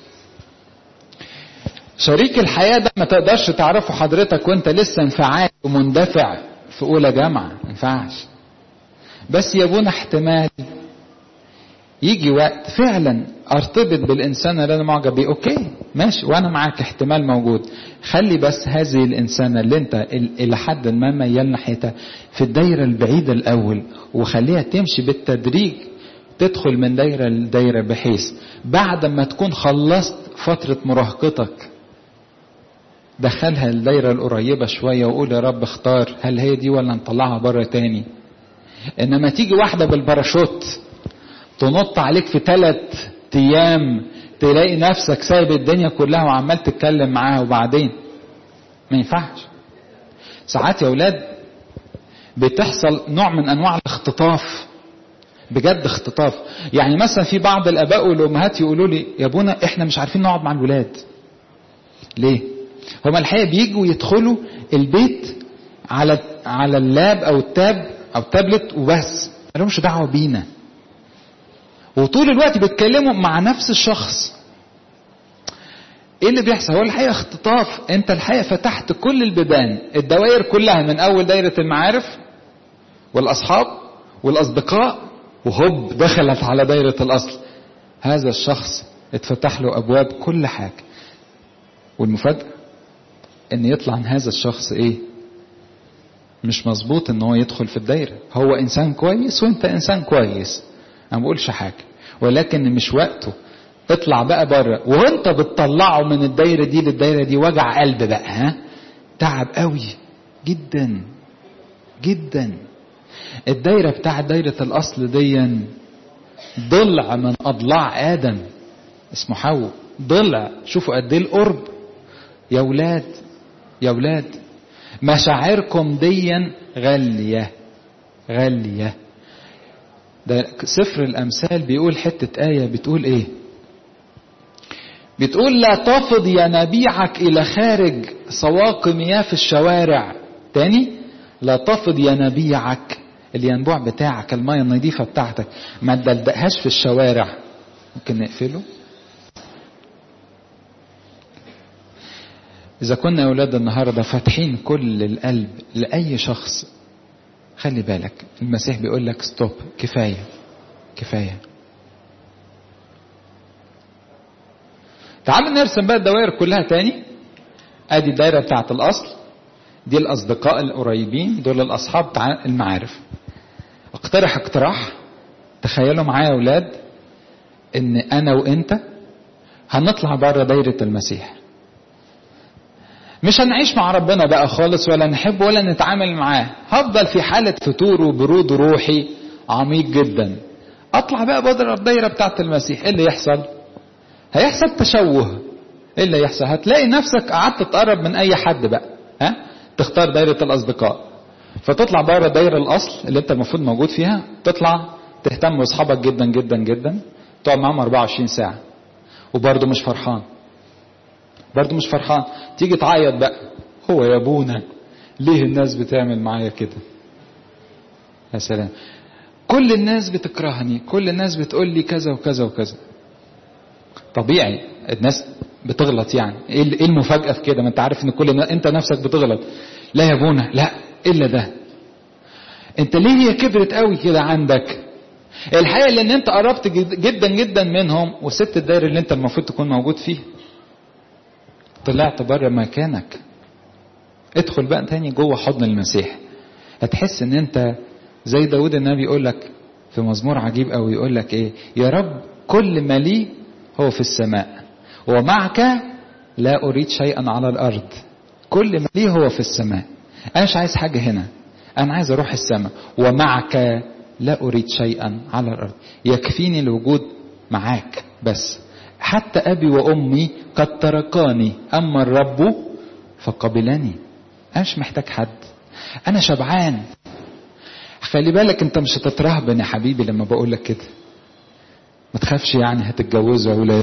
Speaker 1: شريك الحياة ده ما تقدرش تعرفه حضرتك وانت لسه انفعال ومندفع في أولى جامعة ما ينفعش بس يا ابونا احتمال يجي وقت فعلا ارتبط بالإنسان اللي أنا معجب بيه أوكي ماشي وأنا معاك احتمال موجود خلي بس هذه الإنسانة اللي أنت إلى حد ما ميال ناحيتها في الدايرة البعيدة الأول وخليها تمشي بالتدريج تدخل من دايرة لدايرة بحيث بعد ما تكون خلصت فترة مراهقتك دخلها الدايرة القريبة شوية وقول يا رب اختار هل هي دي ولا نطلعها بره تاني انما تيجي واحدة بالباراشوت تنط عليك في ثلاث ايام تلاقي نفسك سايب الدنيا كلها وعمال تتكلم معاها وبعدين ما ينفعش ساعات يا اولاد بتحصل نوع من انواع الاختطاف بجد اختطاف يعني مثلا في بعض الاباء والامهات يقولوا لي يا ابونا احنا مش عارفين نقعد مع الولاد ليه هما الحقيقه بيجوا يدخلوا البيت على على اللاب او التاب او التابلت وبس مالهمش دعوه بينا وطول الوقت بيتكلموا مع نفس الشخص ايه اللي بيحصل هو الحقيقه اختطاف انت الحقيقه فتحت كل البيبان الدوائر كلها من اول دايره المعارف والاصحاب والاصدقاء وهوب دخلت على دايره الاصل هذا الشخص اتفتح له ابواب كل حاجه والمفاجاه ان يطلع عن هذا الشخص ايه مش مظبوط ان هو يدخل في الدايره هو انسان كويس وانت انسان كويس انا ما بقولش حاجه ولكن مش وقته اطلع بقى بره وانت بتطلعه من الدايره دي للدايره دي وجع قلب بقى ها تعب قوي جدا جدا الدايره بتاع دايره الاصل دي ضلع من اضلاع ادم اسمه حواء ضلع شوفوا قد ايه القرب يا ولاد يا ولاد مشاعركم ديا غالية غالية ده سفر الأمثال بيقول حتة آية بتقول إيه بتقول لا تفض ينابيعك إلى خارج سواق مياه في الشوارع تاني لا تفض ينابيعك الينبوع بتاعك المية النظيفة بتاعتك ما تدلدقهاش في الشوارع ممكن نقفله إذا كنا يا أولاد النهاردة فاتحين كل القلب لأي شخص خلي بالك المسيح بيقول لك ستوب كفاية كفاية تعال نرسم بقى الدوائر كلها تاني ادي الدايرة بتاعت الأصل دي الاصدقاء القريبين دول الاصحاب بتاع المعارف اقترح اقتراح تخيلوا معايا يا اولاد ان انا وانت هنطلع بره دايره المسيح مش هنعيش مع ربنا بقى خالص ولا نحب ولا نتعامل معاه هفضل في حالة فتور وبرود روحي عميق جدا اطلع بقى بره الدايرة بتاعت المسيح ايه اللي يحصل هيحصل تشوه ايه اللي يحصل هتلاقي نفسك قعدت تقرب من اي حد بقى ها تختار دايرة الاصدقاء فتطلع بره دايرة الاصل اللي انت المفروض موجود فيها تطلع تهتم باصحابك جدا جدا جدا تقعد معاهم 24 ساعة وبرضه مش فرحان برضه مش فرحان تيجي تعيط بقى هو يا ابونا ليه الناس بتعمل معايا كده يا سلام كل الناس بتكرهني كل الناس بتقول لي كذا وكذا وكذا طبيعي الناس بتغلط يعني ايه المفاجاه في كده ما انت عارف ان كل الناس انت نفسك بتغلط لا يا ابونا لا الا ده انت ليه هي كبرت قوي كده عندك الحقيقه لان انت قربت جدا جدا منهم وسبت الدايره اللي انت المفروض تكون موجود فيها طلعت بره مكانك ادخل بقى تاني جوه حضن المسيح هتحس ان انت زي داود النبي يقول لك في مزمور عجيب قوي يقول لك ايه يا رب كل ما لي هو في السماء ومعك لا اريد شيئا على الارض كل ما لي هو في السماء انا مش عايز حاجه هنا انا عايز اروح السماء ومعك لا اريد شيئا على الارض يكفيني الوجود معاك بس حتى أبي وأمي قد تركاني أما الرب فقبلني أنا مش محتاج حد أنا شبعان خلي بالك أنت مش هتترهبن يا حبيبي لما بقول لك كده ما تخافش يعني هتتجوزوا أولاد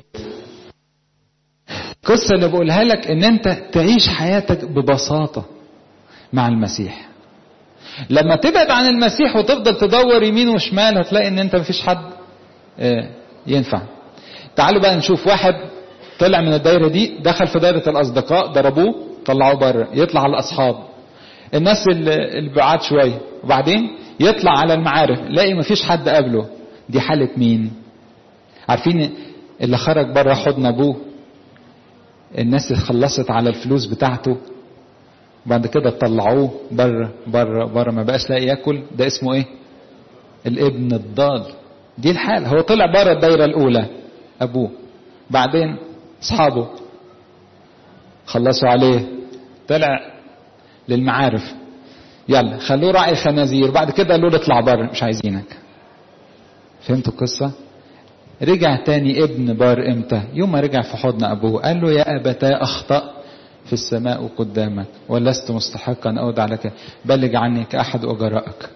Speaker 1: القصة اللي بقولها لك إن أنت تعيش حياتك ببساطة مع المسيح لما تبعد عن المسيح وتفضل تدور يمين وشمال هتلاقي ان انت مفيش حد ينفع تعالوا بقى نشوف واحد طلع من الدايرة دي دخل في دايرة الأصدقاء ضربوه طلعوه بره يطلع على الأصحاب الناس اللي بعاد شوية وبعدين يطلع على المعارف لاقي مفيش حد قابله دي حالة مين عارفين اللي خرج بره حضن أبوه الناس اللي خلصت على الفلوس بتاعته بعد كده طلعوه بره بره بره ما بقاش لاقي ياكل ده اسمه ايه الابن الضال دي الحالة هو طلع بره الدايرة الأولى أبوه بعدين أصحابه خلصوا عليه طلع للمعارف يلا خلوه راعي خنازير بعد كده قالوا له اطلع بره مش عايزينك فهمتوا القصة رجع تاني ابن بار امتى يوم ما رجع في حضن ابوه قال له يا ابتاه اخطأ في السماء قدامك ولست مستحقا اودع لك بلغ عني كاحد اجرائك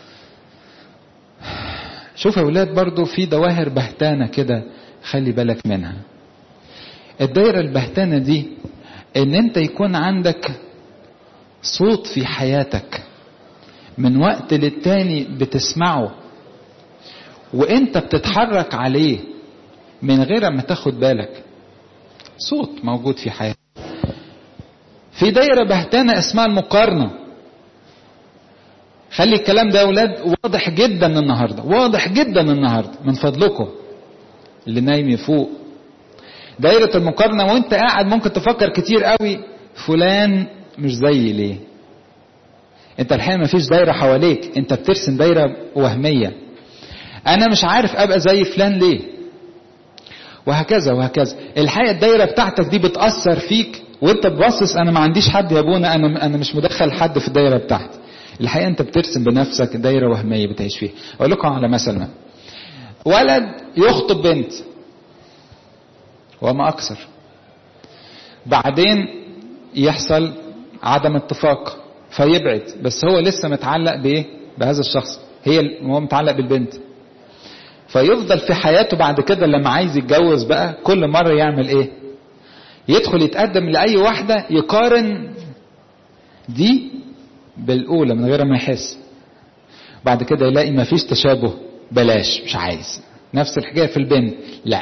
Speaker 1: شوف يا اولاد برضو في ظواهر بهتانة كده خلي بالك منها الدايرة البهتانة دي ان انت يكون عندك صوت في حياتك من وقت للتاني بتسمعه وانت بتتحرك عليه من غير ما تاخد بالك صوت موجود في حياتك في دايرة بهتانة اسمها المقارنة خلي الكلام ده يا اولاد واضح جدا النهارده واضح جدا النهارده من فضلكم اللي نايم يفوق دايرة المقارنة وانت قاعد ممكن تفكر كتير قوي فلان مش زي ليه انت الحقيقة مفيش دايرة حواليك انت بترسم دايرة وهمية انا مش عارف ابقى زي فلان ليه وهكذا وهكذا الحقيقة الدايرة بتاعتك دي بتأثر فيك وانت تبصص انا ما عنديش حد يا ابونا انا انا مش مدخل حد في الدايرة بتاعتي الحقيقة انت بترسم بنفسك دايرة وهمية بتعيش فيها اقول لكم على مثل ما ولد يخطب بنت وما اكثر بعدين يحصل عدم اتفاق فيبعد بس هو لسه متعلق بايه بهذا الشخص هي هو متعلق بالبنت فيفضل في حياته بعد كده لما عايز يتجوز بقى كل مرة يعمل ايه يدخل يتقدم لأي واحدة يقارن دي بالأولى من غير ما يحس بعد كده يلاقي ما فيش تشابه بلاش مش عايز نفس الحكاية في البنت لا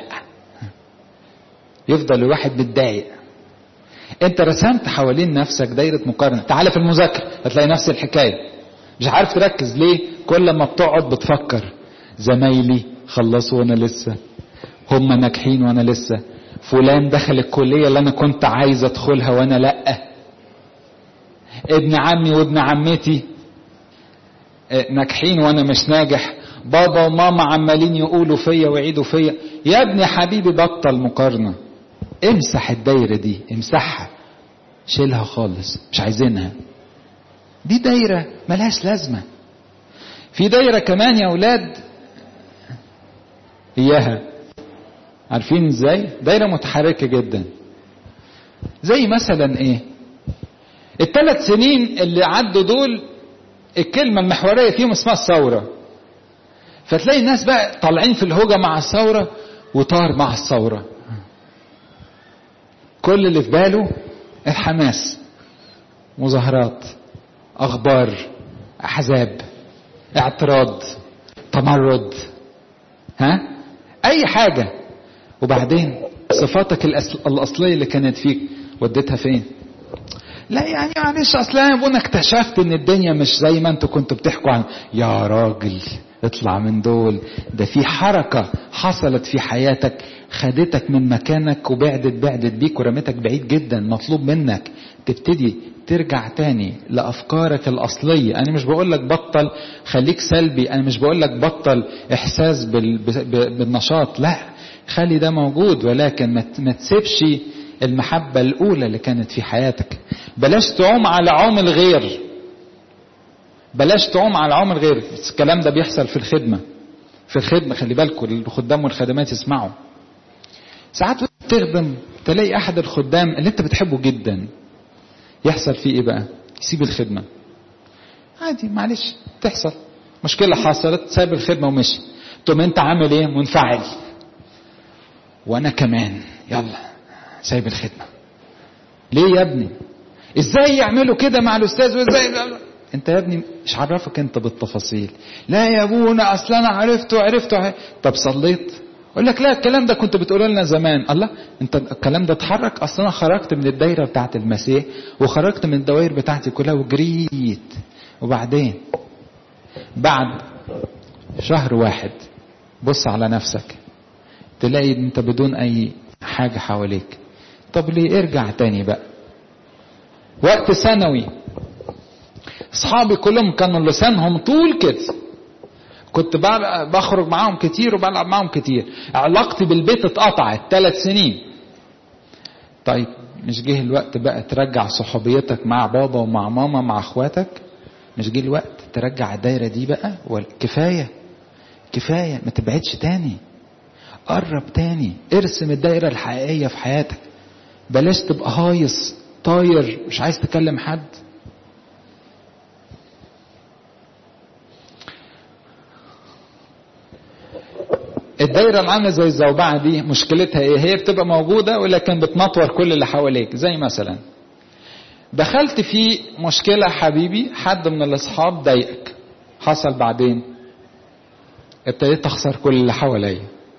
Speaker 1: يفضل الواحد متضايق انت رسمت حوالين نفسك دايرة مقارنة تعال في المذاكرة هتلاقي نفس الحكاية مش عارف تركز ليه كل ما بتقعد بتفكر زمايلي خلصوا وانا لسه هم ناجحين وانا لسه فلان دخل الكلية اللي انا كنت عايز ادخلها وانا لا ابن عمي وابن عمتي ناجحين وانا مش ناجح بابا وماما عمالين يقولوا فيا ويعيدوا فيا يا ابني حبيبي بطل مقارنه امسح الدايره دي امسحها شيلها خالص مش عايزينها دي دايره ملهاش لازمه في دايره كمان يا اولاد اياها عارفين ازاي دايره متحركه جدا زي مثلا ايه الثلاث سنين اللي عدوا دول الكلمه المحوريه فيهم اسمها الثوره فتلاقي الناس بقى طالعين في الهوجه مع الثوره وطار مع الثوره كل اللي في باله الحماس مظاهرات اخبار احزاب اعتراض تمرد ها اي حاجه وبعدين صفاتك الاصليه اللي كانت فيك وديتها فين لا يعني معلش اصل انا ابونا اكتشفت ان الدنيا مش زي ما انتوا كنتوا بتحكوا عن يا راجل اطلع من دول ده في حركة حصلت في حياتك خدتك من مكانك وبعدت بعدت بيك ورمتك بعيد جدا مطلوب منك تبتدي ترجع تاني لأفكارك الأصلية أنا مش بقول لك بطل خليك سلبي أنا مش بقول لك بطل إحساس بال... بالنشاط لا خلي ده موجود ولكن ما تسيبش المحبة الأولى اللي كانت في حياتك بلاش تعوم على عوم الغير بلاش تعوم على عوم الغير الكلام ده بيحصل في الخدمة في الخدمة خلي بالكم الخدام والخدمات يسمعوا ساعات تخدم تلاقي أحد الخدام اللي أنت بتحبه جدا يحصل فيه إيه بقى يسيب الخدمة عادي معلش تحصل مشكلة حصلت ساب الخدمة ومشي تقوم أنت عامل إيه منفعل وأنا كمان يلا سايب الخدمة ليه يا ابني ازاي يعملوا كده مع الاستاذ وازاي انت يا ابني مش عرفك انت بالتفاصيل لا يا ابونا اصل انا عرفته عرفته طب صليت اقول لك لا الكلام ده كنت بتقوله لنا زمان الله انت الكلام ده اتحرك اصل انا خرجت من الدايره بتاعه المسيح وخرجت من الدوائر بتاعتي كلها وجريت وبعدين بعد شهر واحد بص على نفسك تلاقي انت بدون اي حاجه حواليك طب ليه ارجع تاني بقى وقت ثانوي اصحابي كلهم كانوا لسانهم طول كده كنت بخرج معاهم كتير وبلعب معاهم كتير علاقتي بالبيت اتقطعت ثلاث سنين طيب مش جه الوقت بقى ترجع صحوبيتك مع بابا ومع ماما مع اخواتك مش جه الوقت ترجع الدايره دي بقى كفايه كفايه ما تبعدش تاني قرب تاني ارسم الدايره الحقيقيه في حياتك بلاش تبقى هايص طاير مش عايز تكلم حد الدايره العامله زي الزوبعه دي مشكلتها ايه هي بتبقى موجوده ولكن بتنطور كل اللي حواليك زي مثلا دخلت في مشكله حبيبي حد من الاصحاب ضايقك حصل بعدين ابتديت تخسر كل اللي حواليا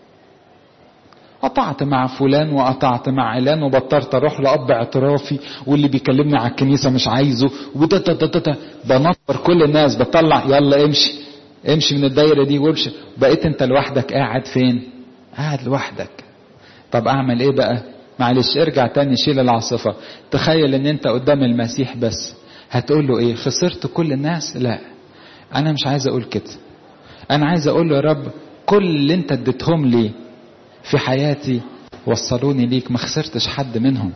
Speaker 1: قطعت مع فلان وقطعت مع علان وبطلت اروح لاب اعترافي واللي بيكلمني على الكنيسه مش عايزه وده بنطر كل الناس بطلع يلا امشي امشي من الدايره دي وامشي بقيت انت لوحدك قاعد فين قاعد لوحدك طب اعمل ايه بقى معلش ارجع تاني شيل العاصفه تخيل ان انت قدام المسيح بس هتقول له ايه خسرت كل الناس لا انا مش عايز اقول كده انا عايز اقول له يا رب كل اللي انت اديتهم لي في حياتي وصلوني ليك ما خسرتش حد منهم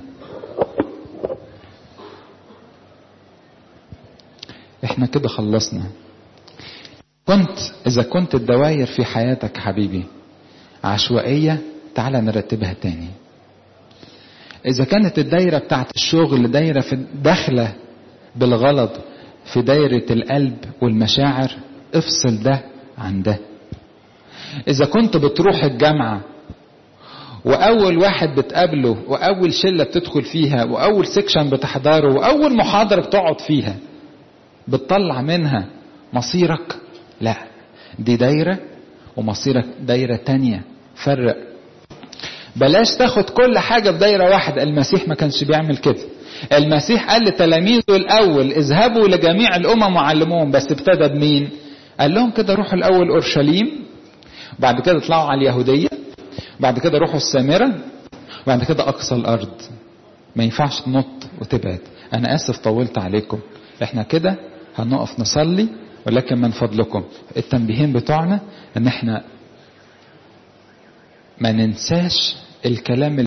Speaker 1: احنا كده خلصنا كنت اذا كنت الدواير في حياتك حبيبي عشوائية تعالى نرتبها تاني اذا كانت الدايرة بتاعت الشغل دايرة في داخلة بالغلط في دايرة القلب والمشاعر افصل ده عن ده اذا كنت بتروح الجامعة واول واحد بتقابله واول شله بتدخل فيها واول سيكشن بتحضره واول محاضره بتقعد فيها بتطلع منها مصيرك لا دي دايره ومصيرك دايره تانية فرق بلاش تاخد كل حاجه في دايره واحده المسيح ما كانش بيعمل كده المسيح قال لتلاميذه الاول اذهبوا لجميع الامم وعلموهم بس ابتدى بمين قال لهم كده روحوا الاول اورشليم بعد كده اطلعوا على اليهوديه بعد كده روحوا السامرة بعد كده أقصى الأرض ما ينفعش تنط وتبعد أنا آسف طولت عليكم احنا كده هنقف نصلي ولكن من فضلكم التنبيهين بتوعنا ان احنا ما ننساش الكلام